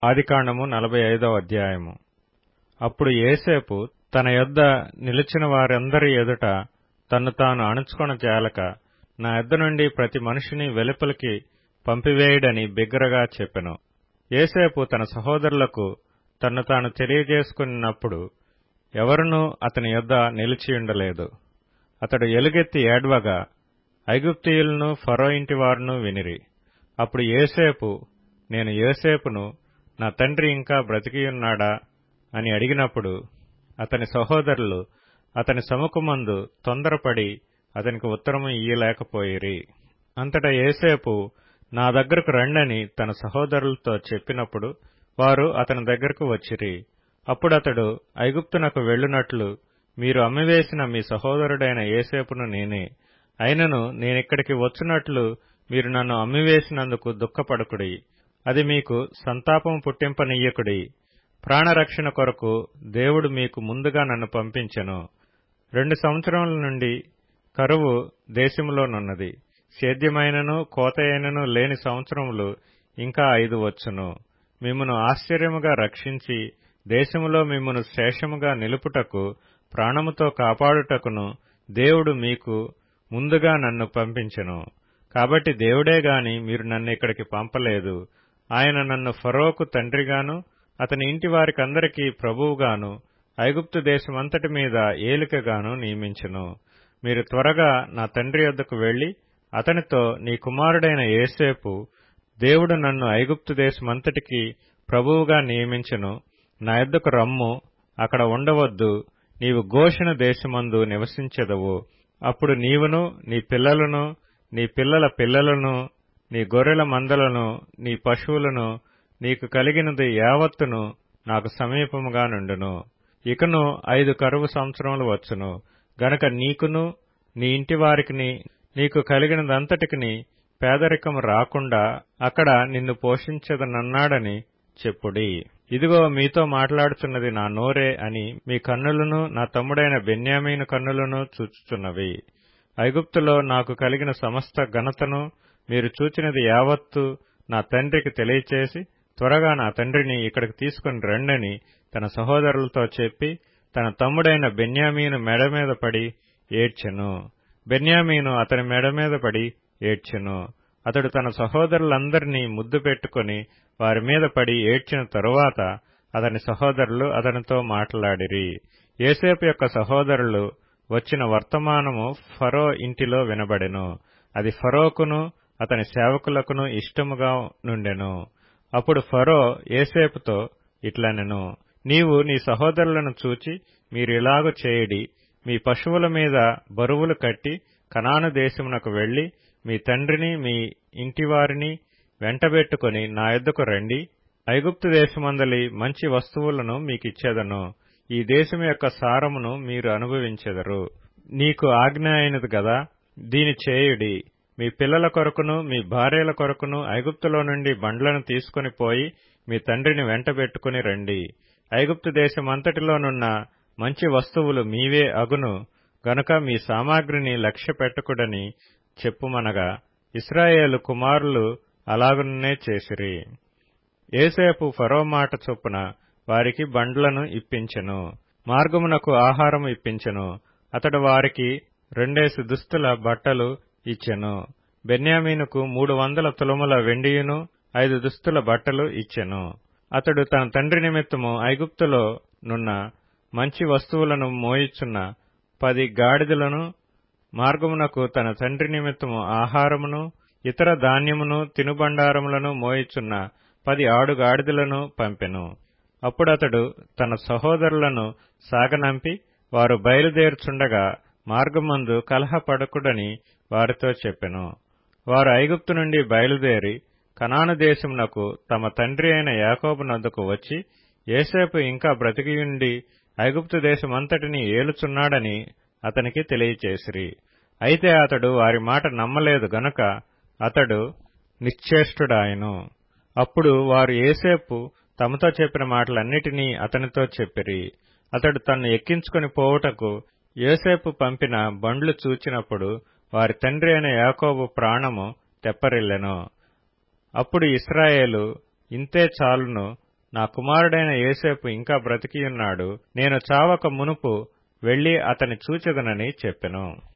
ఆదికాండము నలభై ఐదవ అధ్యాయము అప్పుడు ఏసేపు తన యొద్ద నిలిచిన వారందరి ఎదుట తన్ను తాను అణుచుకొన జాలక నా యొద్ద నుండి ప్రతి మనిషిని వెలుపలికి పంపివేయుడని బిగ్గరగా చెప్పెను ఏసేపు తన సహోదరులకు తన్ను తాను తెలియజేసుకున్నప్పుడు ఎవరునూ అతని యొద్ద నిలిచియుండలేదు అతడు ఎలుగెత్తి ఏడ్వగా ఐగుప్తీయులను ఫరో ఇంటివారును వినిరి అప్పుడు ఏసేపు నేను యోసేపును నా తండ్రి ఇంకా బ్రతికియున్నాడా అని అడిగినప్పుడు అతని సహోదరులు అతని సముఖమందు తొందరపడి అతనికి ఉత్తరము ఇయ్యలేకపోయిరి అంతటా ఏసేపు నా దగ్గరకు రండని తన సహోదరులతో చెప్పినప్పుడు వారు అతని దగ్గరకు వచ్చిరి అప్పుడతడు ఐగుప్తునకు వెళ్ళునట్లు మీరు అమ్మివేసిన మీ సహోదరుడైన ఏసేపును నేనే అయినను నేనిక్కడికి వచ్చునట్లు మీరు నన్ను అమ్మివేసినందుకు దుఃఖపడకుడి అది మీకు సంతాపం పుట్టింపనీయకుడి ప్రాణరక్షణ కొరకు దేవుడు మీకు ముందుగా నన్ను పంపించెను రెండు సంవత్సరముల నుండి కరువు దేశములోనున్నది సేద్యమైనను కోతయైనను లేని సంవత్సరములు ఇంకా ఐదు వచ్చును మిమ్మను ఆశ్చర్యముగా రక్షించి దేశములో మిమ్మను శేషముగా నిలుపుటకు ప్రాణముతో కాపాడుటకును దేవుడు మీకు ముందుగా నన్ను పంపించెను కాబట్టి దేవుడే గాని మీరు నన్ను ఇక్కడికి పంపలేదు ఆయన నన్ను ఫరోకు తండ్రిగాను అతని ఇంటి వారికందరికీ ప్రభువుగాను ఐగుప్తు దేశమంతటి మీద ఏలికగాను నియమించెను మీరు త్వరగా నా తండ్రి వద్దకు వెళ్లి అతనితో నీ కుమారుడైన ఏసేపు దేవుడు నన్ను ఐగుప్తు దేశమంతటికి ప్రభువుగా నియమించెను నా యొద్దకు రమ్ము అక్కడ ఉండవద్దు నీవు గోషణ దేశమందు నివసించెదవు అప్పుడు నీవును నీ పిల్లలను నీ పిల్లల పిల్లలను నీ గొర్రెల మందలను నీ పశువులను నీకు కలిగినది యావత్తును నాకు సమీపముగా నుండును ఇకను ఐదు కరువు సంవత్సరములు వచ్చును గనక నీకును నీ ఇంటి వారికిని నీకు కలిగినదంతటికిని పేదరికము రాకుండా అక్కడ నిన్ను పోషించదనన్నాడని చెప్పుడి ఇదిగో మీతో మాట్లాడుచున్నది నా నోరే అని మీ కన్నులను నా తమ్ముడైన బెన్యామీను కన్నులను చూచుచున్నవి ఐగుప్తులో నాకు కలిగిన సమస్త ఘనతను మీరు చూచినది యావత్తు నా తండ్రికి తెలియచేసి త్వరగా నా తండ్రిని ఇక్కడికి తీసుకుని రండని తన సహోదరులతో చెప్పి తన తమ్ముడైన బెన్యామీను మెడ మీద పడి ఏడ్చెను బెన్యామీను అతని మెడ మీద పడి ఏడ్చెను అతడు తన సహోదరులందరినీ ముద్దు పెట్టుకుని వారి మీద పడి ఏడ్చిన తరువాత అతని సహోదరులు అతనితో మాట్లాడిరి ఏసేపు యొక్క సహోదరులు వచ్చిన వర్తమానము ఫరో ఇంటిలో వినబడెను అది ఫరోకును అతని సేవకులకును ఇష్టముగా నుండెను అప్పుడు ఫరో ఏసేపుతో ఇట్లనెను నీవు నీ సహోదరులను చూచి మీరిలాగు చేయడి మీ పశువుల మీద బరువులు కట్టి కనాను దేశమునకు వెళ్లి మీ తండ్రిని మీ ఇంటివారిని వెంటబెట్టుకుని నా యొద్దకు రండి ఐగుప్తు దేశమందలి మంచి వస్తువులను మీకిచ్చేదను ఈ దేశం యొక్క సారమును మీరు అనుభవించెదరు నీకు ఆజ్ఞ అయినది గదా దీని చేయుడి మీ పిల్లల కొరకును మీ భార్యల కొరకును ఐగుప్తులో నుండి బండ్లను తీసుకుని పోయి మీ తండ్రిని వెంటబెట్టుకుని రండి ఐగుప్తు దేశమంతటిలోనున్న మంచి వస్తువులు మీవే అగును గనుక మీ సామాగ్రిని లక్ష్య పెట్టకుడని చెప్పుమనగా ఇస్రాయేలు కుమారులు అలాగుననే చేసిరి ఏసేపు ఫరో మాట చొప్పున వారికి బండ్లను ఇప్పించెను మార్గమునకు ఆహారము ఇప్పించెను అతడు వారికి రెండేసి దుస్తుల బట్టలు ఇచ్చెను బెన్యామీనుకు మూడు వందల తులముల వెండియును ఐదు దుస్తుల బట్టలు ఇచ్చెను అతడు తన తండ్రి నిమిత్తము ఐగుప్తులో నున్న మంచి వస్తువులను మోయిచున్న పది గాడిదలను మార్గమునకు తన తండ్రి నిమిత్తము ఆహారమును ఇతర ధాన్యమును తినుబండారములను మోయిచున్న పది ఆడుగాడిదలను పంపెను అప్పుడతడు తన సహోదరులను సాగనంపి వారు బయలుదేరుచుండగా మార్గమందు కలహపడకుడని వారితో చెప్పెను వారు ఐగుప్తు నుండి బయలుదేరి కనాను దేశమునకు తమ తండ్రి అయిన యాకోబు నద్దకు వచ్చి ఏసేపు ఇంకా బ్రతికియుండి ఐగుప్తు దేశమంతటిని ఏలుచున్నాడని అతనికి తెలియచేసిరి అయితే అతడు వారి మాట నమ్మలేదు గనుక అతడు నిశ్చేష్టుడాయను అప్పుడు వారు ఏసేపు తమతో చెప్పిన మాటలన్నిటినీ అతనితో చెప్పిరి అతడు తన్ను ఎక్కించుకుని పోవుటకు యోసేపు పంపిన బండ్లు చూచినప్పుడు వారి తండ్రి అయిన యాకోబు ప్రాణము తెప్పరిల్లెను అప్పుడు ఇస్రాయేలు ఇంతే చాలును నా కుమారుడైన ఏసేపు ఇంకా బ్రతికియున్నాడు నేను చావక మునుపు వెళ్లి అతని చూచెదనని చెప్పెను